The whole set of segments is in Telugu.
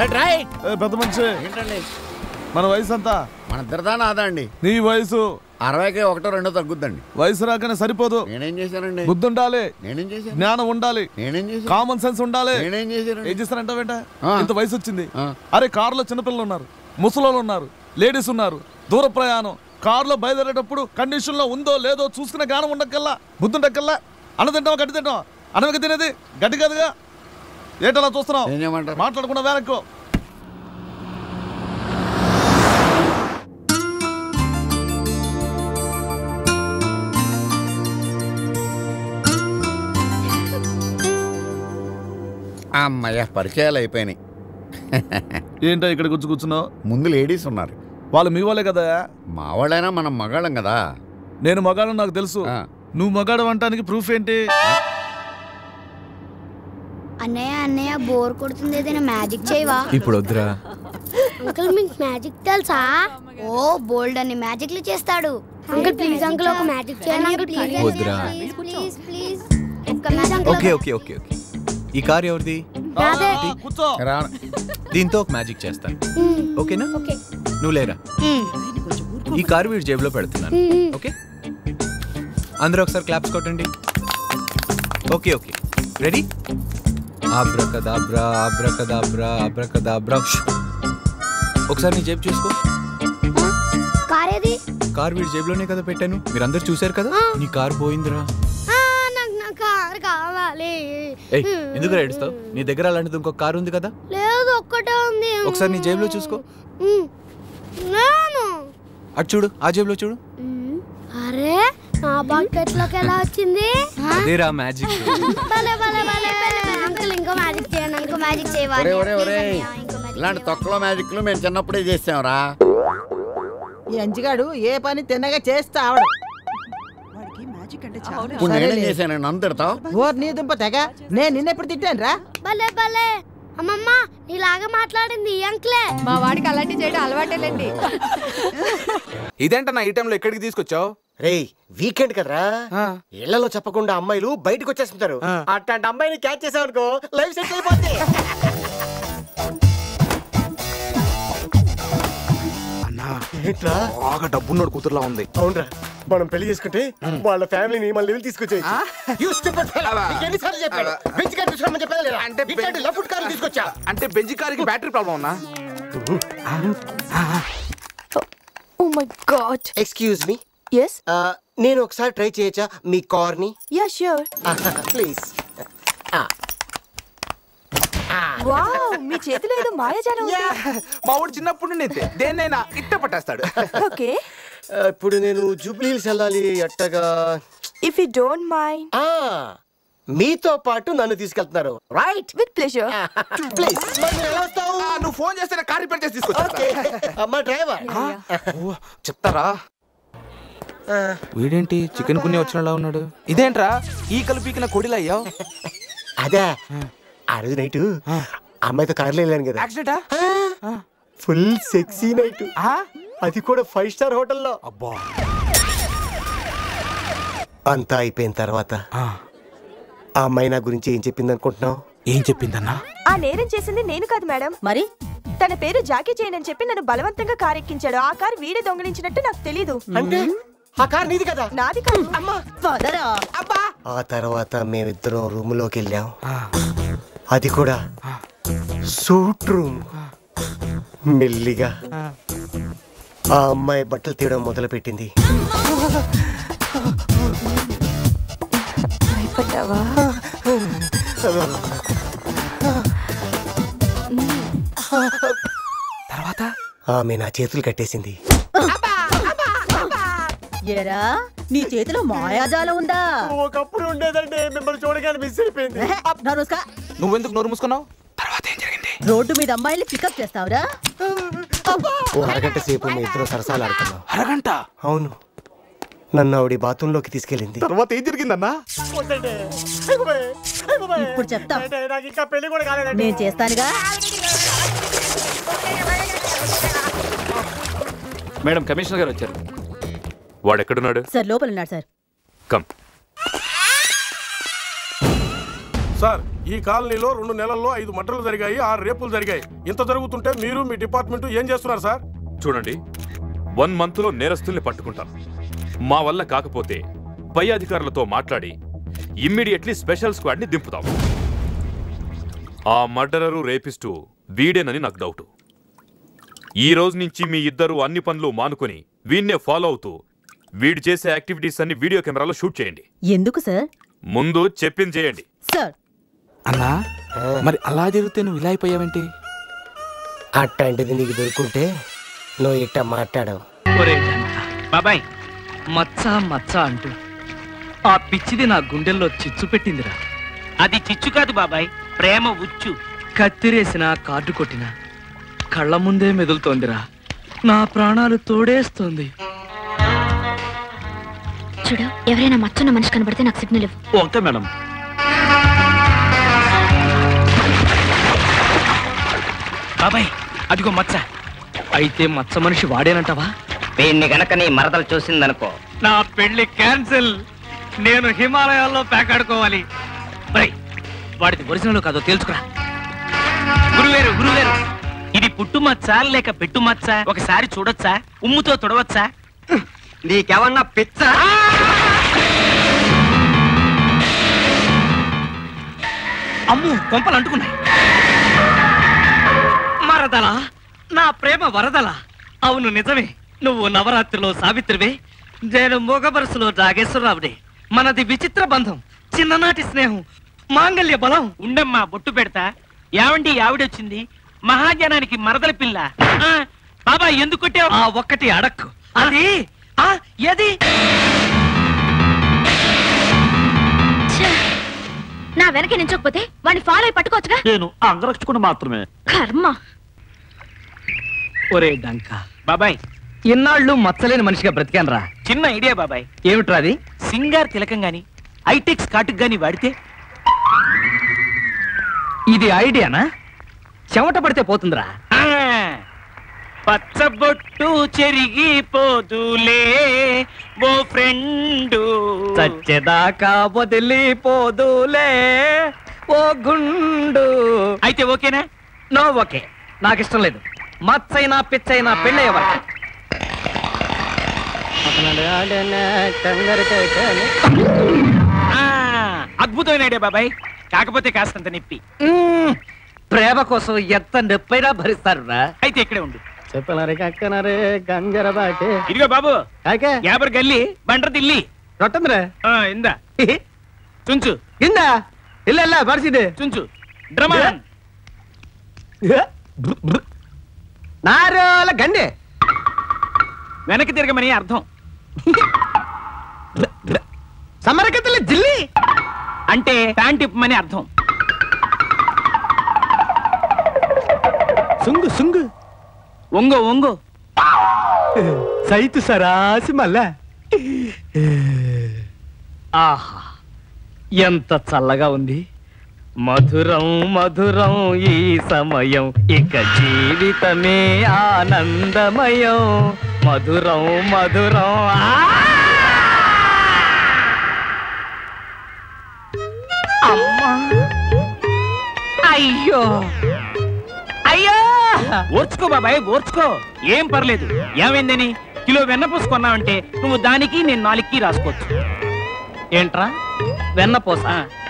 రైట్ రైట్ ఏ, పెద్ద మనిషి ఏంటండి మన వయసు అంతా మన ఇద్దరిదా నాదా అండి నీ వయసు అరవైకి ఒకటో రెండో తగ్గుద్దండి వయసు రాగానే సరిపోదు నేనేం చేశానండి బుద్ధి ఉండాలి నేనేం చేశాను జ్ఞానం ఉండాలి నేనేం చేశాను కామన్ సెన్స్ ఉండాలి నేనేం చేశాను ఏం చేస్తారంట వెంట ఆ. ఇంత వయసు వచ్చింది ఆ. అరే కారులో చిన్నపిల్లలు ఉన్నారు ముసలోళ్ళు ఉన్నారు లేడీస్ ఉన్నారు దూర ప్రయాణం కారులో బయలుదేరేటప్పుడు కండిషన్ లో ఉందో లేదో చూసుకునే జ్ఞానం ఉండకల్లా బుద్ధి ఉండకల్లా అన్న తింటావా గడ్డి తింటావా అనవక తినేది గడ్డి కాదుగా ఏంటలా చూస్తున్నావు ఏం చేయమంటారు మాట్లాడకుండా వెనక్కు అమ్మయ్య పరిచయాలు అయిపోయినాయి ఏంటో ఇక్కడ కూర్చు కూర్చున్నావు ముందు లేడీస్ ఉన్నారు వాళ్ళు మీ వాళ్ళే కదా మా వాళ్ళైనా మనం మగాళ్ళం కదా నేను మగాడు నాకు తెలుసు ఆ. నువ్వు మగాడు అంటానికి ప్రూఫ్ ఏంటి అన్నయ్య అన్నయ్య బోర్ కొడుతుంది ఏదైనా మ్యాజిక్ చేయవా ఇప్పుడు వద్దురా అంకుల్ మీకు మ్యాజిక్ తెలుసా ఓ బోల్డ్ అని మ్యాజిక్లు చేస్తాడు అంకుల్ ప్లీజ్ అంకుల్ ఒక మ్యాజిక్ చేయండి అంకుల్ ప్లీజ్ వద్దురా. ప్లీజ్ ప్లీజ్ ఒక్క magic okay okay okay okay ఈ కార్ ఎవరిది ఆ, కూర్చో రా దీంతో ఒక మ్యాజిక్ చేస్తాను ఓకేనా ఓకే నువ్వు లేరా ఈ కారు వీడి జేబులో పెడుతున్నాను ఓకే అందరూ ఒకసారి క్లాప్స్ కొట్టండి okay okay ready abracadabra abracadabra abracadabra ష్. ఒకసారి నీ జేబు చూసుకో కార్ ఏది కార్ వీడి జేబులోనే కదా పెట్టాను మీరందరూ చూశారు కదా నీ కార్ పోయిందిరా ఆ, నాకు నా కార్ కావాలి ఏయ్ ఎందుకు ఏడుస్తావు నీ దగ్గర అలాంటిది ఇంకొక కారు ఉంది కదా లేదు ఒక్కటే ఉంది ఒకసారి నీ జేబులో చూసుకో ఉమ్. నేను అటు చూడు ఆ జేబులో చూడు ఉమ్. అరే నా బకెట్ లోకి ఎలా వచ్చింది అదేరా మ్యాజిక్ భలే భలే భలే అంకుల్ ఇంకో మ్యాజిక్ చేయండి ఇంకో మ్యాజిక్ చేయాలి ఒరే ఒరే ఒరే ఇలాంటి తొక్కలో మ్యాజిక్లు మేము చిన్నప్పుడే చేసాంరా ఈ అంజిగాడు ఏ పని తిన్నగా చేస్తా ఆవడు వాడికి మ్యాజిక్ అంటే చాలా ఇప్పుడు నేనేం సరేలే. చేశాను నన్ను తిడతావు ఓర్ నీ దుంప తెగ నేను నిన్నెప్పుడు తిట్టాను రా భలే భలే అమ్మమ్మ నీలాగా మాట్లాడింది ఈ అంకులే మా వాడికి అలాంటి చేయడం అలవాటేలేండి ఇదేంటన్నా ఈ టైంలో ఎక్కడికి తీసుకొచ్చావు రేయ్ వీకెండ్ కదరా ఇళ్లలో చెప్పకుండా అమ్మాయిలు బయటకు వచ్చేస్తుంటారు అట్లాంటి అమ్మాయిని క్యాచ్ చేసావనుకో లైఫ్ సెట్ అయిపోద్ది అన్నా ఏంట్రా బాగా డబ్బున్నోడు కూతురులా ఉంది అవునరా మనం పెళ్లి చేసుకుంటే వాళ్ళ ఫ్యామిలీని మన లెవెల్ తీసుకొచ్చేయచ్చు You stupid fellow. నీకు ఎన్నిసార్లు చెప్పాను? బెంచ్ కార్ తీసుకురమ్మని చెప్పానా లేదా? అంటే ఇట్లాంటి లఫ్ట్ కార్ తీసుకొచ్చా అంటే బెంజి కారుకి బ్యాటరీ ప్రాబ్లం ఉన్నా oh my god excuse me yes నేను ఒకసారి ట్రై చేయొచ్చా మీ కార్ ని యా ష్యూర్ ప్లీజ్ వావ్ మీ చేతిలో ఏదో మాయాజాలం ఉంది మా వాడు చిన్నప్పుడు నుండి ఇంతే. దేన్నైనా ఇట్ట పట్టేస్తాడు ఓకే ఇప్పుడు నేను జూబ్లీ హిల్స్ వెళ్ళాలి అట్టగా ఇఫ్ యు డోంట్ మైండ్ ఆ, మీతో పాటు నన్ను తీసుకెళ్తున్నారు రైట్ విత్ ప్లెజర్ ప్లీజ్ మరి నేను ఎలా వస్తావు ఆ, నువ్వు ఫోన్ చేస్తే కార్ రిపేర్ చేసి తీసుకొచ్చా ఓకే అమ్మా డ్రైవర్ ఓ, చెప్తారా వీడేంటి చికెన్ కుని వచ్చినలా ఉన్నాడు ఇదేంట్రా ఈ కలిపికిన కొడిలా అయ్యావు అదే ఆ రోజు నైట్ అమ్మాయితో కార్లో వెళ్ళాను కదా యాక్సిడెంటా ఫుల్ సెక్సీ నైట్ అది కూడా ఫైవ్ స్టార్ హోటల్లో అబ్బా అంతా అయిపోయిన తర్వాత ఆ, ఆ అమ్మాయి నా గురించి ఏం చెప్పింది అనుకుంటున్నావు ఏం చెప్పిందన్నా ఆ నేరం చేసింది నేను కాదు మేడం మరి తన పేరు జాకీ చేయన్ అని చెప్పి నన్ను బలవంతంగా కార్ ఎక్కించాడు ఆ కార్ వీడే దొంగిలించినట్టు నాకు తెలీదు అంటే ఆ కార్ నీది కదా నాది కాదు వదరా ఆ తర్వాత మేమిద్దరం రూమ్ లోకి వెళ్ళాం ఆ, అది కూడా సూట్ రూమ్ మెల్లిగా ఆ అమ్మాయి బట్టలు తీయడం మొదలు పెట్టింది భయపడ్డావా తర్వాత ఆమె నా చేతులు కట్టేసింది ఎరా నీ చేతిలో మాయాజాలం ఉందా ఒకప్పుడు ఉండేదండి మిమ్మల్ని చూడగానే మిస్ అయిపోయింది నరుస్కా నువ్వెందుకు నోరు మూసుకున్నావు తర్వాత ఏం జరిగింది రోడ్డు మీద అమ్మాయిల్ని పికప్ చేస్తావురా ఓ అరగంట సేపు మీ ఇద్దరు సరసాలు ఆడుకున్నాం అరగంట అవును నన్ను ఆవిడ బాత్రూంలోకి తీసుకెళ్ళింది తర్వాత ఏం జరిగిందన్నా ఇప్పుడు చెప్తా నాకు ఇంకా పెళ్లి కూడా కాలేదండి నేను చేస్తానుగా మేడం కమిషనర్ గారు వచ్చారు వాడు ఎక్కడున్నాడు సార్ లోపల ఉన్నాడు సార్ కమ్ సార్ ఈ కాలనీలో రెండు నెలల్లో ఐదు మర్డర్లు జరిగాయి ఆరు రేపులు జరిగాయి ఇంత జరుగుతుంటే మీరు మీ డిపార్ట్మెంట్ ఏం చేస్తున్నారు సార్ చూడండి వన్ మంత్లో నేరస్తుల్ని పట్టుకుంటాం మా వల్ల కాకపోతే పై అధికారులతో మాట్లాడి ఇమ్మీడియట్లీ స్పెషల్ స్క్వాడ్ని దింపుతాం ఆ మర్డరరు రేపిస్టు వీడేనని నాకు డౌటు ఈ రోజు నుంచి మీ ఇద్దరు అన్ని పనులు మానుకొని వీణ్ణే ఫాలో అవుతూ వీడు చేసే యాక్టివిటీస్ అన్ని వీడియో కెమెరాలో షూట్ చేయండి ఎందుకు సార్ ముందు చెప్పింది చేయండి సార్ అన్నా మరి అలా జరిగితే నువ్వు ఇలా అయిపోయావేంటి అట్లాంటిది నీకు దొరుకుంటే నువ్వు ఇట్ట మాట్లాడవు ఒరే జంట బాబాయ్ మచ్చ మచ్చ అంటూ ఆ పిచ్చిది నా గుండెల్లో చిచ్చు పెట్టిందిరా అది చిచ్చు కాదు బాబాయ్ ప్రేమ ఉచ్చు కత్తిరేసిన కార్డు కొట్టిన కళ్ళ ముందే మెదులుతోందిరా నా ప్రాణాలు తోడేస్తోంది చూడు ఎవరైనా మచ్చున్న మనిషి కనబడితే నాకు సిగ్నల్ ఇవ్వు ఓకే మేడం బాబాయ్ అదిగో మచ్చ అయితే మచ్చ మనిషి వాడేనంటావా వీడిని గనక నీ మరదలు చూసిందనుకో నా పెళ్లి క్యాన్సిల్ నేను హిమాలయాల్లో పేకాడుకోవాలి బై వాడిది ఒరిజినల్ కాదో తేల్చుకురా గురువేరు గురువేరు ఇది పుట్టు మచ్చ లేక పెట్టు మచ్చ ఒకసారి చూడొచ్చా ఉమ్ముతో తుడవచ్చా నీకేమన్నా పిచ్చ అమ్ము కొంపలు అంటుకున్నాయి మరదలా నా ప్రేమ వరదలా అవును నిజమే నువ్వు నవరాత్రిలో సావిత్రివే నేను మోగబరసులో నాగేశ్వరరావుడే మనది విచిత్ర బంధం చిన్ననాటి స్నేహం మాంగల్య బలం ఉండమ్మా బొట్టు పెడతా యావండి ఆవిడొచ్చింది మహాజనానికి మరదల పిల్ల ఆ, బాబా ఎందుకు కొట్టావు ఆ ఒక్కటి అడక్కు అది ఆ ఏది ఛే! నా వెనక నించకపోతే వాడిని ఫాలో అయి పట్టుకోవచ్చుగా నేను అంగరక్షకుడు మాత్రమే కర్మ ఒరే డంక బాబాయ్ ఇన్నాళ్ళు మచ్చలేని మనిషిగా బ్రతికాను రా చిన్న ఐడియా బాబాయ్ ఏమిట్రా అది సింగార్ తిలకం గాని ఐటెక్స్ కాటుకు గాని వాడితే ఇది ఐడియానా చెమట పడితే పోతుందిరా పచ్చబొట్టు చెరిగిపోదులే ఓ ఫ్రెండు చచ్చేదాకా వదిలిపోదులే ఓ గుండు అయితే ఓకేనా నో ఓకే నాకు ఇష్టం లేదు మచ్చైనా పిచ్చైనా పెళ్ళయ్యేవారు అద్భుతమైన ఐడియా బాబాయ్ కాకపోతే కాస్తంత నొప్పి ప్రేమ కోసం ఎంత నొప్పైనా భరిస్తారు అయితే ఇక్కడే ఉండు చెప్పనరే కక్కనరే గంజర బాటే ఇదిగో బాబు యాభై గల్లి బండ్ర దిల్లి రొట్టంద్రే ఇందా చుంచు ఇందా ಇಲ್ಲ ಇಲ್ಲ ಬರ್ಸಿದೆ చుంచు డ్రమాన్ నారోల గండే వెనక్కి తిరగమని అర్థం సమరకతల జిల్లి అంటే ప్యాంట్ ఇప్పమని అర్థం సుంగు సుంగు ఒంగో ఒంగో సైతు సరాసి మళ్ళా ఆహా ఎంత చల్లగా ఉంది మధురం మధురం ఈ సమయం ఇక జీవితమే ఆనందమయం మధురం మధురం ఆ! అమ్మా అయ్యో అయ్యో ఓర్చుకో బాబాయ్ ఓర్చుకో ఏం పర్లేదు ఏమైందని కిలో వెన్న పూసుకున్నావంటే నువ్వు దానికి నేను నాలుగుకి రాసుకోవచ్చు ఏంట్రా వెన్నపూస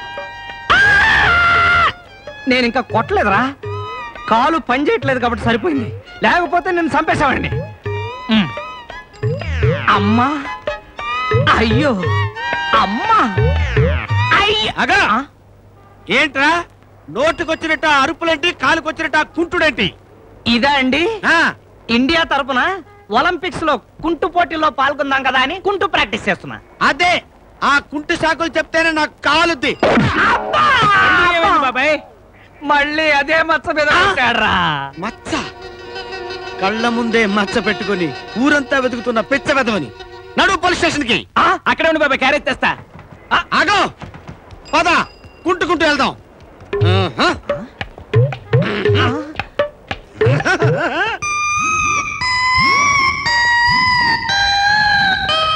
నేను ఇంకా కొట్టలేదురా కాలు పని చేయట్లేదు కాబట్టి సరిపోయింది లేకపోతే నేను చంపేశావండి ఉమ్. అమ్మా అయ్యో అమ్మా అగా ఏంట్రా నోటుకొచ్చినట్టు ఆ అరుపులేంటి కాలుకొచ్చినట్టు ఆ కుంటుడేంటి ఇదా అండి ఇండియా తరపున ఒలింపిక్స్ లో కుంటు పోటీల్లో పాల్గొందాం కదా అని కుంటు ప్రాక్టీస్ చేస్తున్నా అదే ఆ కుంటు సాకులు చెప్తేనే నాకు కాలుద్ది బాబాయ్ మళ్ళీ అదే మచ్చ మీద కొట్టాడ్రా. మచ్చ కళ్ళ ముందే మచ్చ పెట్టుకుని ఊరంతా వెతుకుతున్న పిచ్చ వెదవని నడు పోలీస్ స్టేషన్ కి ఆ, అక్కడే ఉండి బాబాయ్ క్యారేజ్ తెస్తా ఆగో పద కుంటుకుంటూ వెళ్దాం ఆహా.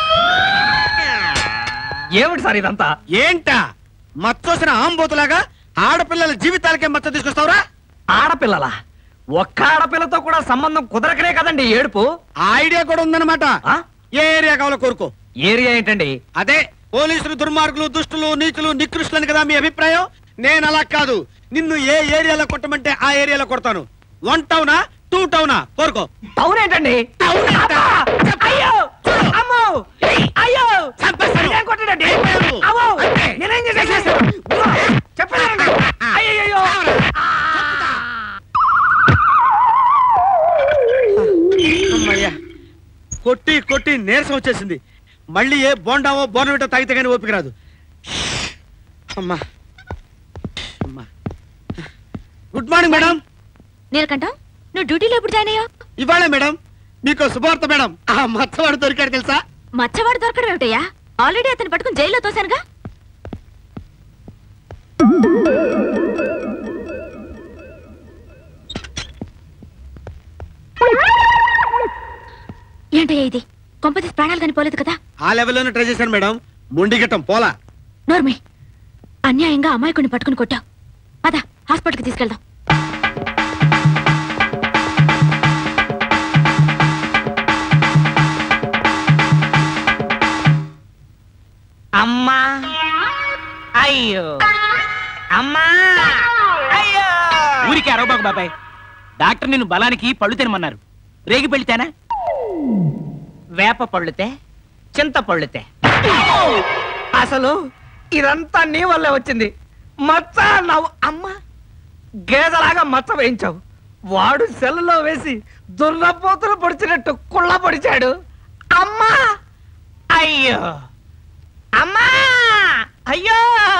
ఏమిటి సార్ ఇదంతా ఏంటా మచ్చోసిన ఆంబోతులాగా ఆడపిల్లల జీవితాలకే మచ్చ తీసుకొస్తావురా ఆడపిల్లలా ఒక్క ఆడపిల్లతో కూడా సంబంధం కుదరకనే కదండి ఏడుపు ఆ ఐడియా కూడా ఉందన్నమాట ఏ ఏరియా కావాలో కోరుకో ఏరియా ఏంటండి అదే పోలీసులు దుర్మార్గులు దుష్టులు నీచులు నికృష్టులని కదా మీ అభిప్రాయం నేను అలా కాదు నిన్ను ఏ ఏరియాలో కొట్టమంటే ఆ ఏరియాలో కొడతాను వన్ టౌనా టూ టౌనా కోరుకో టౌన్ ఏంటండి అయ్యో అమ్మో అయ్యో నేనేం కొట్టానండి అమ్మో నేనేం చేసేసాను చెప్పండి అయ్యో అమ్మయ్యా కొట్టి కొట్టి నీరసం వచ్చేసింది మళ్ళీ ఏ బోండావో బోనవిటో తాగితే కానీ ఓపిక రాదు అమ్మా అమ్మా గుడ్ మార్నింగ్ మేడం నీలకంఠం నువ్వు డ్యూటీలో ఎప్పుడు జాయిన్ అయ్యావు ఇవాళే మేడం మీకు శుభవార్త మేడం ఆ మచ్చవాడు దొరికాడు తెలుసా మచ్చవాడు దొరకడం ఏమిటయ్యా ఆల్రెడీ అతను పట్టుకుని జైల్లో తోశానుగా ఏంటయ్యా ఇది కొంపతీసి ప్రాణాలు కానీ పోలేదు కదా ఆ లెవెల్లోనే ట్రై చేశాను మేడం ముండిగట్టం పోలా నోర్మి అన్యాయంగా అమాయకుడిని పట్టుకుని కొట్టావు పద హాస్పిటల్కి తీసుకెళ్దాం అమ్మా అయ్యో అమ్మా అయ్యో ఊరికి అరవబాకు బాబాయ్ డాక్టర్ నిన్ను బలానికి పళ్ళు తినమన్నారు రేగి పెళ్తేనా వేప పళ్ళుతే చింత పళ్ళుతే అసలు ఇదంతా నీ వల్లే వచ్చింది మచ్చ నవ్వు అమ్మ గేదలాగా మచ్చ వేయించావు వాడు సెల్లులో వేసి దున్నపోతులు పొడిచినట్టు కుళ్ళ పొడిచాడు అమ్మా అయ్యో అమ్మా అయ్యో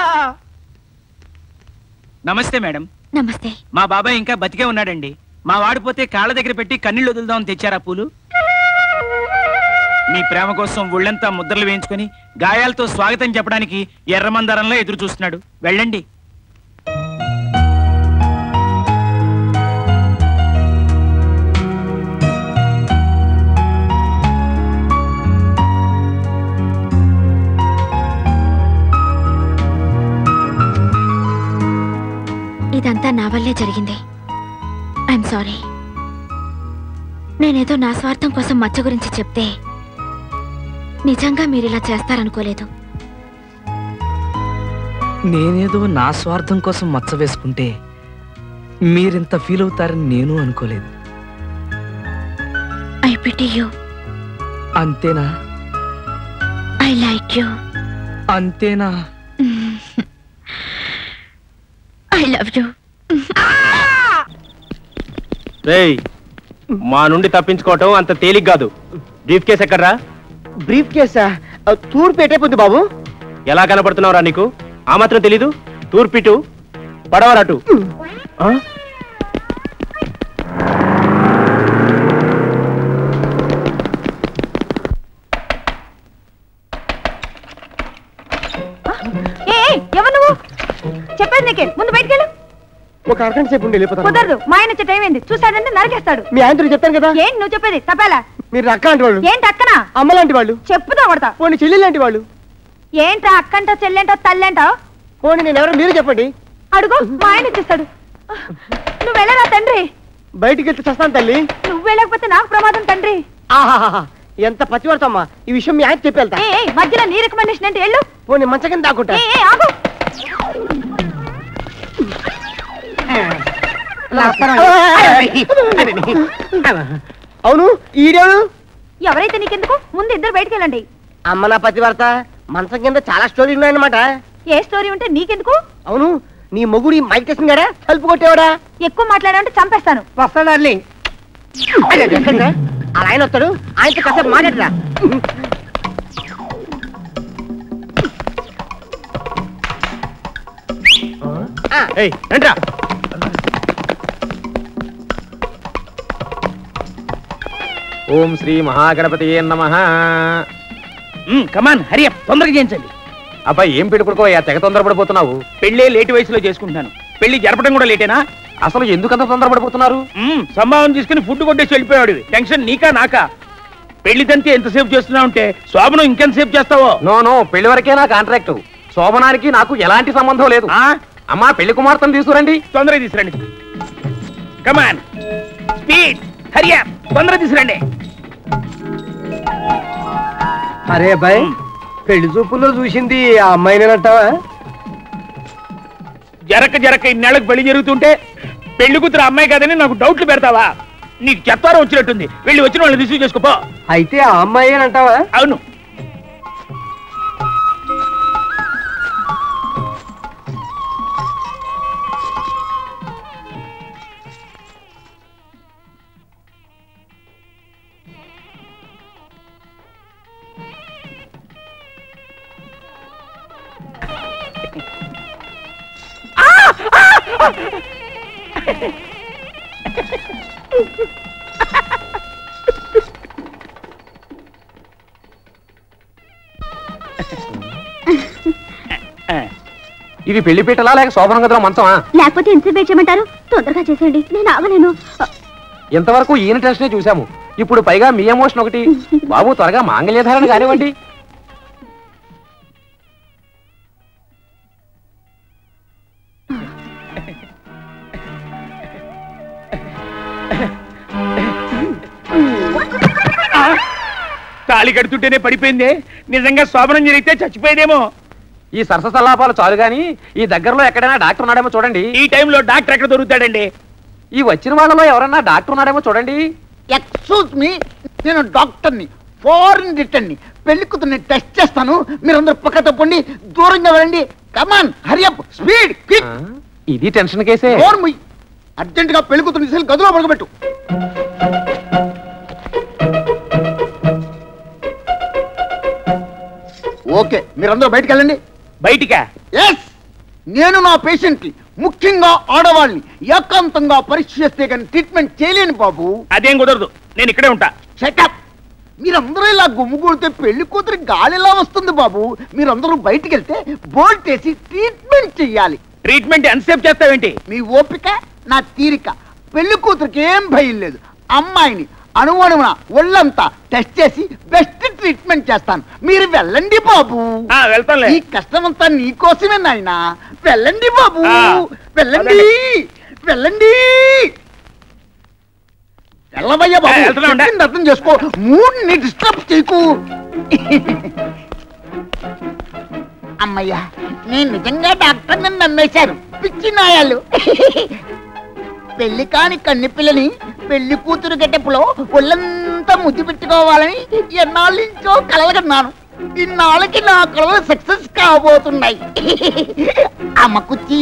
నమస్తే మేడం నమస్తే మా బాబాయ్ ఇంకా బతికే ఉన్నాడండి మా వాడిపోతే కాళ్ళ దగ్గర పెట్టి కన్నీళ్ళు వదులుదామని తెచ్చారా పూలు మీ ప్రేమ కోసం ఒళ్ళంతా ముద్రలు వేయించుకొని గాయాలతో స్వాగతం చెప్పడానికి ఎర్రమందారంలో ఎదురు చూస్తున్నాడు వెళ్ళండి ఇదంతా నా వల్లే జరిగింది ఐఎమ్ సారీ నేనేదో నా స్వార్థం కోసం మచ్చ గురించి చెప్తే నిజంగా మీరు ఇలా చేస్తారనుకోలేదు నేనేదో నా స్వార్థం కోసం మచ్చ వేసుకుంటే మీరింత ఫీల్ అవుతారని నేను అనుకోలేదు ఐ పిటి యూ అంతేనా ఐ లైక్ యూ అంతేనా ఐ లవ్ యూ రేయ్ మా నుండి తప్పించుకోవటం అంత తేలిక కాదు బ్రీఫ్ కేస్ ఎక్కడ్రా బ్రీఫ్ కేసా తూర్పు ఎటైపోద్ది బాబు ఎలా కనపడుతున్నావురా నీకు ఆ మాత్రం తెలీదు తూర్పిటు పడవరటు ఆ? ఏ ఏ, ఎవరు నువ్వు చెప్పేది నీకే ముందు బయటకెళ్ళు ఒక అరగంట సేపు ఉండి వెళ్ళిపోతాను కుదరదు మా ఆయన వచ్చే టైం ఏంది చూసాడంటే నరికేస్తాడు మీ ఆయనతో చెప్తాను కదా ఏంటి నువ్వు చెప్పేది తప్పేలా మీరు అక్క లాంటి వాళ్ళు ఏంటి అక్కనా అమ్మ లాంటి వాళ్ళు చెప్పుదా కొడతా పోనీ చెల్లి లాంటి వాళ్ళు ఏంట్రా అక్కంటో చెల్లెంటో తల్లేంటో పోనీ నేను ఎవరో మీరు చెప్పండి అడుగు మా ఆయన ఇచ్చేస్తాడు నువ్వు వెళ్ళరా తండ్రి బయటికి వెళ్తే చస్తాను తల్లి నువ్వు వెళ్ళకపోతే నాకు ప్రమాదం తండ్రి ఆహాహా ఎంత పచ్చివర్తమ్మా ఈ విషయం మీ ఆయన చెప్పి వెళ్తా ఏ ఏ, మధ్యలో నీ రికమెండేషన్ ఏంటి వెళ్ళు పోనీ మంచం కింద దాక్కుంటా ఏ ఏ, ఆగు అవును ఈడేడు ఎవరైతే నీకెందుకు ముందు ఇద్దరు బయటికి వెళ్ళండి అమ్మ నా పతివర్త మంచం కింద చాలా స్టోరీ ఉన్నాయన్నమాట ఏ స్టోరీ ఉంటే నీకెందుకు అవును నీ మొగుడు ఈ మైక్ టెస్ట్ గారా తలుపు కొట్టేవాడా ఎక్కువ మాట్లాడాలంటే చంపేస్తాను వస్తాడా అలా ఆయన వస్తాడు ఆయనతో కాసేపు మాట్లాడరా రండ్రా ఓం శ్రీ మహాగణపతి నమ కమాన్ హరి తొందరగా చేయించండి అబ్బాయి ఏం పెట్టుకోయా తెగ తొందరపడిపోతున్నావు పెళ్ళే లేట్ వయసులో చేసుకుంటున్నాను పెళ్లి జరపడం కూడా లేటేనా అసలు ఎందుకంత తొందరపడిపోతున్నారు సంభావన తీసుకుని ఫుడ్ కొట్టేసి వెళ్ళిపోయాడు టెన్షన్ నీకా నాకా పెళ్లి తంతే ఎంతసేపు చేస్తున్నావు అంటే శోభనం ఇంకెంతసేపు చేస్తావో నో నో పెళ్లి వరకే నా కాంట్రాక్ట్ శోభనానికి నాకు ఎలాంటి సంబంధం లేదు అమ్మా పెళ్లి కుమార్తెను తీసుకురండి తొందరగా తీసుకురండి కమాన్ స్పీడ్ హరియా తొందరగా తీసుకురండి అరే అబ్బాయి పెళ్లి చూపుల్లో చూసింది ఆ అమ్మాయినేనంటావా జరక జరక ఇన్నేళ్ళకి పెళ్లి జరుగుతుంటే పెళ్లి కూతురు అమ్మాయి కదని నాకు డౌట్లు పెడతావా నీకు చెత్తారో వచ్చినట్టుంది వెళ్ళి వచ్చిన వాళ్ళని రిసీవ్ చేసుకోపో అయితే ఆ అమ్మాయినంటావా అవును ఇవి పెళ్లి పీటలా లేక శోభన గదిలో మంచమా లేకపోతే ఎంతసేపు వెయిట్ చేయమంటారు తొందరగా చేసేయండి నేను ఆగలేను ఇంతవరకు ఈయన టెన్షనే చూసాము ఇప్పుడు పైగా మీ ఎమోషన్ ఒకటి బాబు త్వరగా మాంగళ్యధారణ కానివ్వండి తాళి కడుతుంటేనే పడిపోయిందే నిజంగా శోభనం జరిగితే చచ్చిపోయేదేమో ఈ సరస సల్లాపాలు చాలు గాని ఈ దగ్గరలో ఎక్కడైనా డాక్టర్ ఉన్నాడేమో చూడండి ఈ టైంలో డాక్టర్ ఎక్కడ దొరుకుతాడండి ఈ వచ్చిన వాళ్ళలో ఎవరన్నా డాక్టర్ ఉన్నాడేమో చూడండి ఎక్స్క్యూజ్ మీ నేను డాక్టర్ని ఫారిన్ రిటర్న్ని పెళ్లి కూతుర్ని టెస్ట్ చేస్తాను మీరందరూ పక్క తప్పండి దూరంగా వెళ్ళండి కమాన్ హరియప్ స్పీడ్ క్విక్ ఇది టెన్షన్ కేసే అర్జెంట్ గా పెళ్లి కూతురు తీసుకెళ్ళి గదిలో పడకబెట్టు ఓకే మీరందరూ బయటికి వెళ్ళండి బయటికా ఎస్ నేను నా పేషెంట్ కి ముఖ్యంగా ఆడవాళ్ళని ఏకాంతంగా పరీక్ష చేస్తే కానీ ట్రీట్మెంట్ చేయలేను బాబు అదేం కుదరదు నేను ఇక్కడే ఉంటా షటప్ మీరందరూ ఇలా గుమ్ముగూడితే పెళ్లి కూతురి గాలి ఎలా వస్తుంది బాబు మీరందరూ బయటికి వెళ్తే బోల్ట్ వేసి ట్రీట్మెంట్ చెయ్యాలి ట్రీట్మెంట్ ఎంతసేపు చేస్తావేంటి మీ ఓపిక నా తీరిక పెళ్లి కూతురికి ఏం భయం లేదు అమ్మాయిని అణువణువున ఒళ్ళంతా టెస్ట్ చేసి బెస్ట్ ట్రీట్మెంట్ చేస్తాను మీరు వెళ్ళండి బాబు వెళ్తానులే. ఈ కష్టమంతా నీకోసమే నాయన వెళ్ళండి బాబు ఆ, వెళ్ళండి వెళ్ళండి వెళ్ళవయ్యా బాబు ఆ, వెళ్తున్నా ఉండే. చెప్పింది అర్థం చేసుకో మూడ్ని డిస్టర్బ్ చేయకు అమ్మయ్యా నేను నిజంగా డాక్టర్ని నమ్మేశారు పిచ్చి నాయాలు పెళ్లి కాని కన్ని పిల్లని పెళ్లి కూతురు గెటపులో ఒళ్ళంతా ముద్దు పెట్టుకోవాలని ఎన్నాళ్ళ నుంచో కలగన్నాను ఇన్నాళ్ళకి నా కలలు సక్సెస్ కాబోతున్నాయి అమ్మ కుచ్చి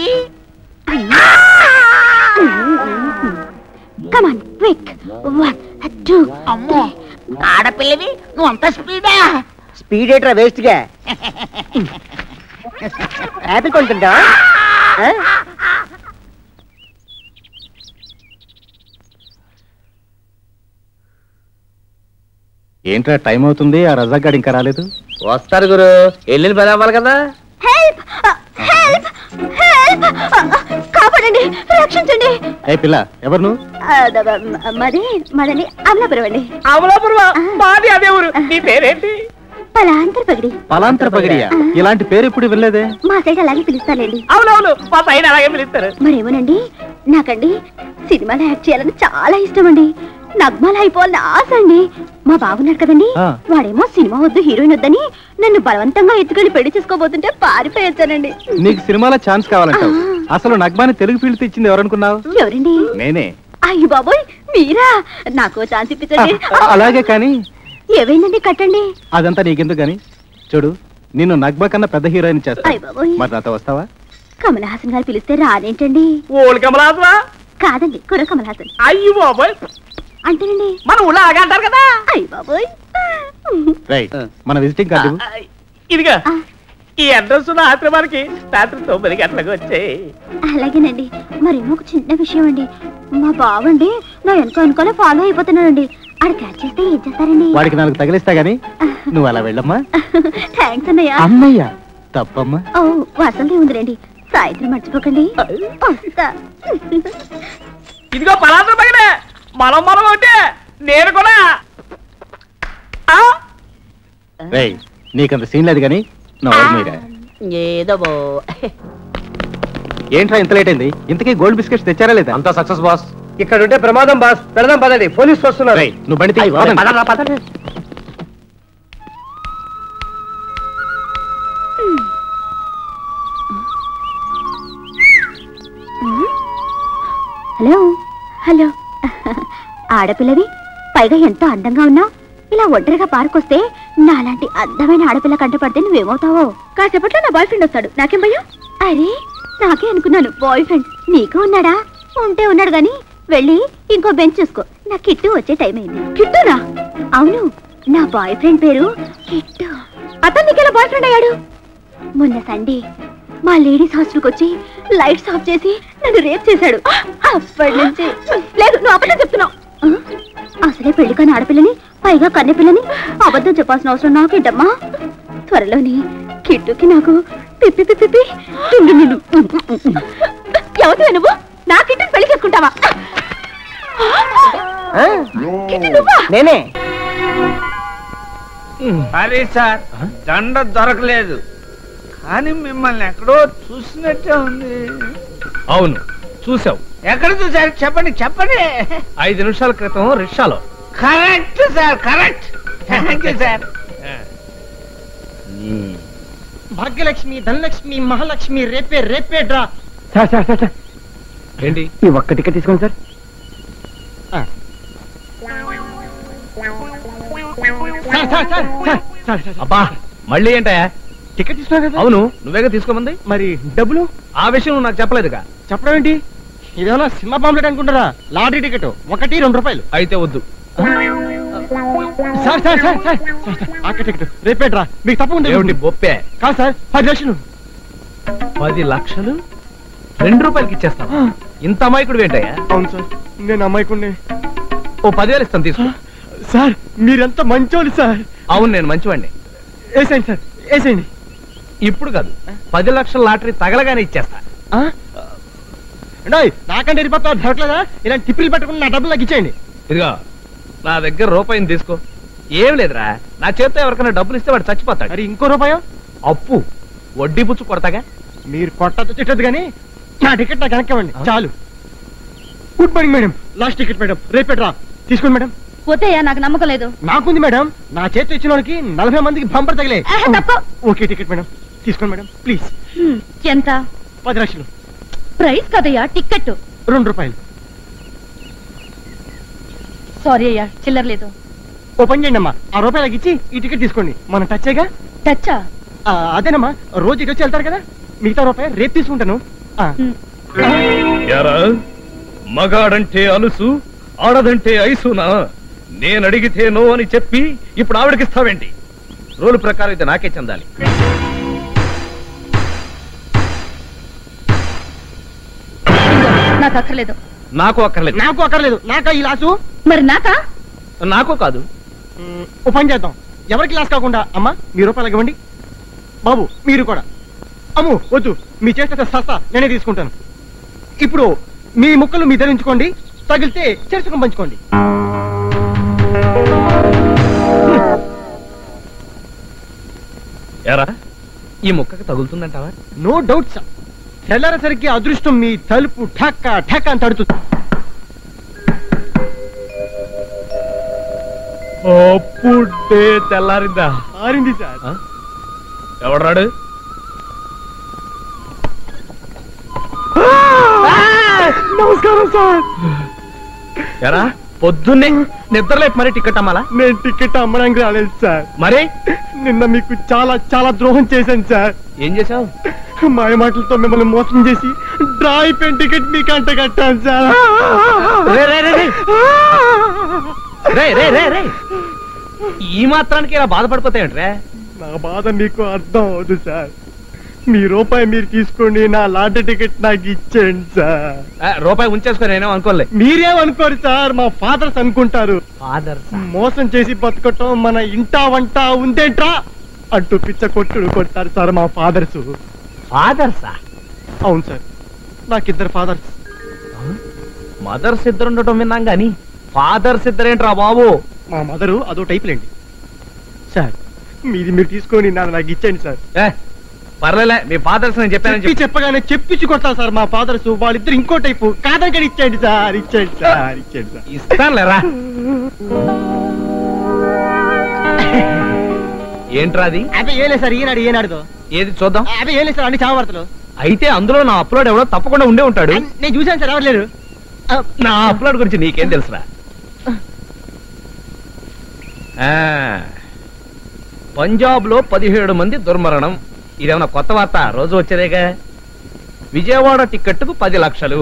కమాన్ క్విక్ వన్ టూ అమ్మో ఆడపిల్లవి నువ్వు అంత స్పీడా స్పీడ్ ఏట్రా వేస్ట్ గా యాపిల్ కొనుక్కుంటా ఏంట్రా టైం అవుతుంది ఆ రజాక్ గాడు ఇంకా రాలేదు వస్తారు గురు ఎల్లుని పని అవ్వాలి కదా హెల్ప్ హెల్ప్ హెల్ప్ కాపాడండి రక్షించండి ఏ పిల్ల ఎవరు నువ్వు ఆ, ద- ద- మాది మాదండి అమలాపురం అండి అమలాపురమా మాది అదే ఊరు నీ పేరేంటి పలాంతర పగిడి పలాంతర పగిడియా ఇలాంటి పేరు ఇప్పుడు వినలేదే మా సైడ్ అలాగే పిలుస్తారండి అవునవును మా సైన్ అలాగే పిలుస్తారు మరేమోనండి నాకండి సినిమాలో యాక్ట్ చేయాలని చాలా ఇష్టం అండి నగ్మాలు అయిపోవాలని ఆశ అండి మా బాగున్నాడు కదండి ఆ. వాడేమో సినిమా వద్దు హీరోయిన్ వద్దని నన్ను బలవంతంగా ఎత్తుకెళ్ళి పెళ్లి చేసుకోబోతుంటే పారిపోయొచ్చానండి నీకు సినిమాలో ఛాన్స్ కావాలంటావు అసలు నగ్మాని తెలుగు ఫీల్డ్ ఇచ్చింది ఎవరనుకున్నావు ఎవరండి నేనే అయ్యో బాబోయ్ మీరా నాకు ఛాన్స్ ఇప్పించండి ఆ, అలాగే కానీ ఏమైందండి కట్టండి అదంతా నీకెందుకు గాని చూడు నిన్ను నగ్మా కన్నా పెద్ద హీరోయిన్ చేస్తా అయ్య బాబోయ్ మరి నాతో వస్తావా కమల్ హాసన్ గారు పిలిస్తే రానేంటండి ఓళ్ళు కమలాసరా కాదండి కుర్ర కమల్ హాసన్ అయ్యో బాబోయ్ అంటేనండి మన ఊళ్ళో అలాగే అంటారు కదా అయ్య బాబోయ్ రైట్ మన విజిటింగ్ కార్డు ఇవ్వు. ఇదిగా ఈ అడ్రస్ ఉన్న ఆశ్రమానికి రాత్రి తొమ్మిది గంటలకు వచ్చాయి అలాగేనండి మరేమో ఒక చిన్న విషయం అండి మా బావండి నా వెనక వెనకాల ఫాలో అయిపోతున్నాడండి ఆడ క్యాచ్ చేస్తే ఏం చేస్తారండి వాడికి నాలుగు తగిలిస్తా గానీ నువ్వు అలా వెళ్ళమ్మా థ్యాంక్స్ అన్నయ్య అమ్మయ్య తప్పమ్మా ఓ వసంతి ఉందిలేండి సాయంత్రం మర్చిపోకండి వస్తా ఇదిగో పలాంతరం పగిలే మనం మనం అంటే నేను కూడా రేయ్ నీకంత సీన్ లేదు కానీ నువ్వు మీరా ఏదో బో ఏంట్రా ఇంత లేట్ అయింది ఇంతకీ గోల్డ్ బిస్కెట్స్ తెచ్చారా లేదా అంతా సక్సెస్ బాస్ ఇక్కడ ఉంటే ప్రమాదం బాస్ పెడదాం పదండి పోలీసు వస్తున్నారు నువ్వు బండి తీ, పదండి. హలో హలో ఆడపిల్లవి పైగా ఎంతో అందంగా ఉన్నావు ఇలా ఒంటరిగా పార్కొస్తే నాలాంటి అందమైన ఆడపిల్ల కంటపడితే నువ్వేమవుతావో కాసేపట్లో నా బాయ్ ఫ్రెండ్ వస్తాడు నాకేం భయం అరే నాకే అనుకున్నాను బాయ్ ఫ్రెండ్ నీకు ఉన్నాడా ఉంటే ఉన్నాడు గాని వెళ్ళి ఇంకో బెంచ్ చూసుకో నా కిట్టు వచ్చే టైం అయింది కిట్టునా అవును నా బాయ్ ఫ్రెండ్ పేరు కిట్టు అతను నీకెలా బాయ్ ఫ్రెండ్ అయ్యాడు మొన్న సండే మా లేడీస్ హాస్టల్కి వచ్చి లైట్స్ ఆఫ్ చేసి నన్ను రేప్ చేశాడు అప్పటి నుంచి లేదు నువ్వు అబద్ధం చెప్తున్నావు ఆ? అసలే పెళ్లి కాని ఆడపిల్లని పైగా కన్నె పిల్లని అబద్ధం చెప్పాల్సిన అవసరం నాకేంటమ్మా త్వరలోని కిట్టుకి నాకు పిప్పి పిప్పి పిప్పి టింగి నిన్ను ఎవరు నువ్వు నా కిట్టుని పెళ్లి చేసుకుంటావా కిట్టు నువ్వా నేనే అరే సార్ దండ దొరకలేదు కానీ మిమ్మల్ని ఎక్కడో చూసినట్టే ఉంది అవును చూసావు ఎక్కడ చూసారు చెప్పండి చెప్పండి ఐదు నిమిషాల క్రితం రిక్షాలో correct sir correct thank you sir Bhagyalakshmi Dhanalakshmi Mahalakshmi రేపే రేపే draw sir sir sir sir ఏంటి ఈ ఒక్క టికెట్ తీసుకోండి sir sir sir sir sir sir sir అబ్బా మళ్ళీ ఏంటయా టికెట్ తీసుకున్నా కదా అవును నువ్వేగా తీసుకోమంది మరి డబ్బులు ఆ విషయం నువ్వు నాకు చెప్పలేదుగా చెప్పడం ఏంటి ఇదేమన్నా సినిమా పాంప్లెట్ అనుకుంటారా లాటరీ టికెట్ ఒకటి రెండు రూపాయలు అయితే వద్దు sir sir sir sir sir, sir, ఆక టికెట్ రేపేట్రా మీకు తప్పకుండా ఏమిటి బొప్పే కాదు సార్ పది లక్షలు పది లక్షలు రెండు రూపాయలకి ఇచ్చేస్తాను ఇంత అమాయకుడు ఏంటయ్యా అవును సార్ నేను అమ్మాయికుండే ఓ పదివేలు ఇస్తాను తీసుకో సార్ మీరెంత మంచోళ్ళు సార్ అవును నేను మంచివాడిని వేసేయండి సార్ వేసేయండి ఇప్పుడు కాదు పది లక్షల లాటరీ తగలగానే ఇచ్చేస్తా అండోయ్ నాకంటే ఇరిపోతా దొరకలేదా ఇలాంటి టిప్పులు పెట్టుకుని నా డబ్బులు నాకు ఇచ్చేయండి ఇదిగో నా దగ్గర రూపాయిని తీసుకో ఏం లేదురా నా చేత్తో ఎవరికైనా డబ్బులు ఇస్తే వాడు చచ్చిపోతాడు మరి ఇంకో రూపాయో అప్పు వడ్డీ పుచ్చు కొడతాగా మీరు కొట్టదు తిట్టదు కానీ నా టికెట్ నాకు వెనక్కి ఇవ్వండి చాలు good morning madam last ticket madam రేపేట్రా తీసుకోండి మేడం పోతేయా నాకు నమ్మకం లేదు నాకుంది మేడం నా చేతి ఇచ్చిన వాడికి నలభై మందికి బంపర్ తగిలే ఆహా, తప్పు. ఓకే టికెట్ మేడం తీసుకోండి మేడం ప్లీజ్ హ్మ్, ఎంత పది లక్షలు ప్రైస్ కదయ్యా టికెట్ రెండు రూపాయలు సారీ అయ్యా చిల్లర లేదు ఓ పని చేయండి అమ్మా ఆ రూపాయలకి ఇచ్చి ఈ టికెట్ తీసుకోండి మనం టచ్చేగా టచ్చా ఆ, అదేనమ్మా రోజు ఇటు వచ్చి వెళ్తారు కదా మిగతా రూపాయి రేపు తీసుకుంటాను ఆ. ఎరా మగాడంటే అలుసు ఆడదంటే ఐసునా నేను అడిగితే నో అని చెప్పి ఇప్పుడు ఆవిడకిస్తావేంటి రూల్ ప్రకారం అయితే నాకే చెందాలి నాకు అక్కర్లేదు నాకు అక్కర్లేదు నాకు అక్కర్లేదు నాకా ఈ లాసు మరి నాకా నాకు కాదు మ్, ఓ పని చేద్దాం ఎవరికి లాస్ కాకుండా అమ్మా మీ రూపాయలు ఇవ్వండి బాబు మీరు కూడా అమ్ము వద్దు మీ చేస్తే సస్తా నేనే తీసుకుంటాను ఇప్పుడు మీ ముక్కలు మీ ధరించుకోండి తగిలితే చేర్చుకొని పంచుకోండి ఎరా ఈ ముక్కకి తగులుతుందంటావా నో డౌట్ సార్ తెల్లారేసరికి అదృష్టం మీ తలుపు ఠక్క ఠక్క అని తడుతుంది అప్పుడే తెల్లారిందా ఆరింది సార్ ఎవడరాడు నమస్కారం సార్ ఎరా పొద్దున్నే నిద్రలేపు మరి టికెట్ అమ్మాలా నేను టికెట్ అమ్మడానికి రాలేదు సార్ మరి నిన్న మీకు చాలా చాలా ద్రోహం చేశాను సార్ ఏం చేసావు మాయ మాటలతో మిమ్మల్ని మోసం చేసి డ్రా అయిపోయిన టికెట్ మీకు అంట కట్టాను సార్ రే, రే, రే, రే. రే రే రే రే ఈ మాత్రానికి ఇలా బాధపడిపోతాయంట్రా నా బాధ మీకు అర్థం అవదు సార్ మీ రూపాయి మీరు తీసుకోండి నా లాటరీ టికెట్ నాకు ఇచ్చేయండి సార్ రూపాయి ఉంచేసుకొని నేనేం అనుకోలే మీరేమనుకోరు సార్ మా ఫాదర్స్ అనుకుంటారు ఫాదర్ మోసం చేసి బతకటం మన ఇంటా వంట ఉందేంట్రా అంటూ పిచ్చ కొట్టుడు కొట్టారు సార్ మా ఫాదర్స్ ఫాదర్సా అవును సార్ నాకిద్దరు ఫాదర్స్ మదర్స్ ఇద్దరు ఉండటం విన్నాం గాని ఫాదర్స్ ఇద్దరేంట్రా బాబు మా మదరు అదో టైప్ లేండి సార్ మీది మీరు తీసుకొని నా నాకు ఇచ్చేయండి సార్ ఏ పర్లేలే మీ ఫాదర్స్ నేను చెప్పానని చెప్పి చెప్పగానే చెప్పించి కొడతారు సార్ మా ఫాదర్స్ వాళ్ళిద్దరు ఇంకో టైపు కాదని ఇచ్చేయండి సార్ ఇచ్చేయండి సార్ ఇచ్చేయండి సార్ ఇస్తానులేరా ఏంట్రా అది అదే ఏం లేదు సార్ ఈనాడు ఏనాడుదో ఏది చూద్దాం అదే ఏం లేదు సార్ అన్ని చావవార్తలు అయితే అందులో నా అప్లోడ్ ఎవడో తప్పకుండా ఉండే ఉంటాడు నేను చూశాను సార్ ఎవరు లేరు నా అప్లోడ్ గురించి నీకేం తెలుసురా ఆ, పంజాబ్లో పదిహేడు మంది దుర్మరణం ఇదేమన్నా కొత్త వార్త రోజు వచ్చేదేగా విజయవాడ టిక్కెట్కు పది లక్షలు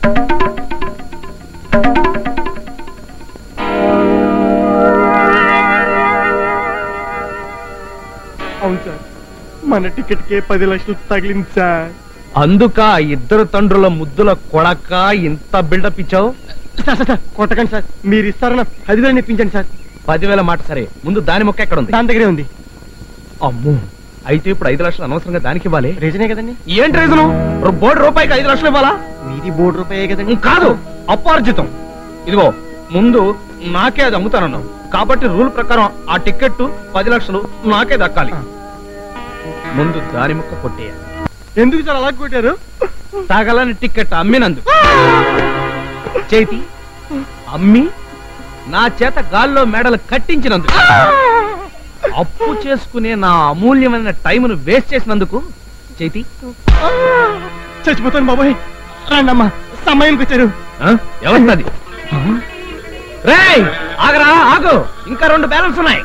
అవును సార్ మన టికెట్ కే పది లక్షలు తగిలింది సార్ అందుక ఇద్దరు తండ్రుల ముద్దుల కొడక ఇంత బిల్డప్ ఇచ్చావు సార్ సార్ సార్ కొట్టకండి సార్ మీరు ఇస్తారన్న పదివేలు ఇప్పించండి సార్ పదివేల మాట సరే ముందు దాని మొక్క ఎక్కడ ఉంది దాని దగ్గరే ఉంది అమ్మో అయితే ఇప్పుడు ఐదు లక్షలు అనవసరంగా దానికి ఇవ్వాలి రీజనే కదండి ఏంటి రీజను బోర్డు రూపాయికి ఐదు లక్షలు ఇవ్వాలా మీది బోర్డు రూపాయే కదండి కాదు అపార్జితం ఇదిగో ముందు నాకే అది అమ్ముతానన్నావు కాబట్టి రూల్ ప్రకారం ఆ టికెట్ పది లక్షలు నాకే దక్కాలి ముందు దాని ముక్క కొట్టేయాలి ఎందుకు సార్ అలా కొట్టారు తగలని టికెట్ అమ్మినందు చేతి అమ్మి నా చేత గాల్లో మెడలు కట్టించినందుకు అప్పు చేసుకునే నా అమూల్యమైన టైంను వేస్ట్ చేసినందుకు చేతి చచ్చిపోతాను బాబాయ్ రండమ్మా సమయానికి వచ్చారు ఎవరిది రేయ్ ఆగరా ఆగు ఇంకా రెండు బ్యాలెన్స్ ఉన్నాయి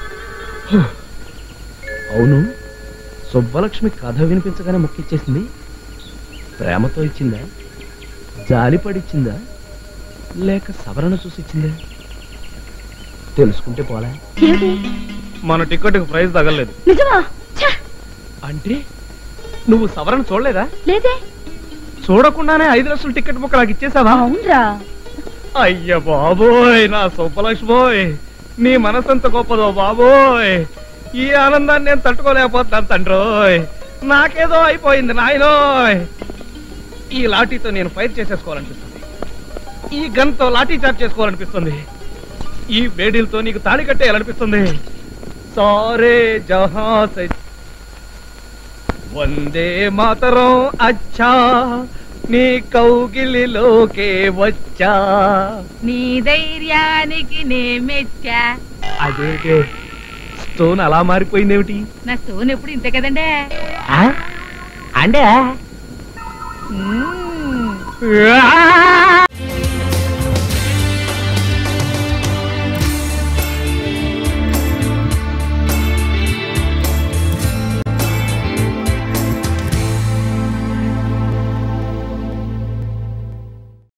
అవును సుబ్బలక్ష్మి కథ వినిపించగానే మొక్కిచ్చేసింది ప్రేమతో ఇచ్చిందా జాలిపడిచ్చిందా లేక సవరణ చూసి ఇచ్చిందా తెలుసుకుంటే పోలే మన టికెట్ ప్రైజ్ తగలేదు నిజమా ఛ! అంటే నువ్వు సవరణ చూడలేదా లేదే చూడకుండానే ఐదు లక్షల టికెట్ బుక్ నాకు ఇచ్చేసావా అవునరా అయ్య బాబోయ్ నా సుబ్బలక్ష్మోయ్ నీ మనసంత గొప్పదో బాబోయ్ ఈ ఆనందాన్ని నేను తట్టుకోలేకపోతున్నాను తండ్రోయ్ నాకేదో అయిపోయింది నాయనోయ్ ఈ లాఠీతో నేను ఫైర్ చేసేసుకోవాలనిపిస్తుంది ఈ గన్తో లాఠీ చార్జ్ చేసుకోవాలనిపిస్తుంది ఈ వేడిలతో నీకు తాళి కట్టేయాలనిపిస్తుంది సారే జహా సే వందే మాతరం అచ్చా నీ కౌగిలిలోకే వచ్చా నీ ధైర్యానికి నే మెచ్చా అదే స్టోన్ అలా మారిపోయిందేమిటి నా స్టోన్ ఎప్పుడు ఇంతే కదండే అంటే మ్మ్. ఆ!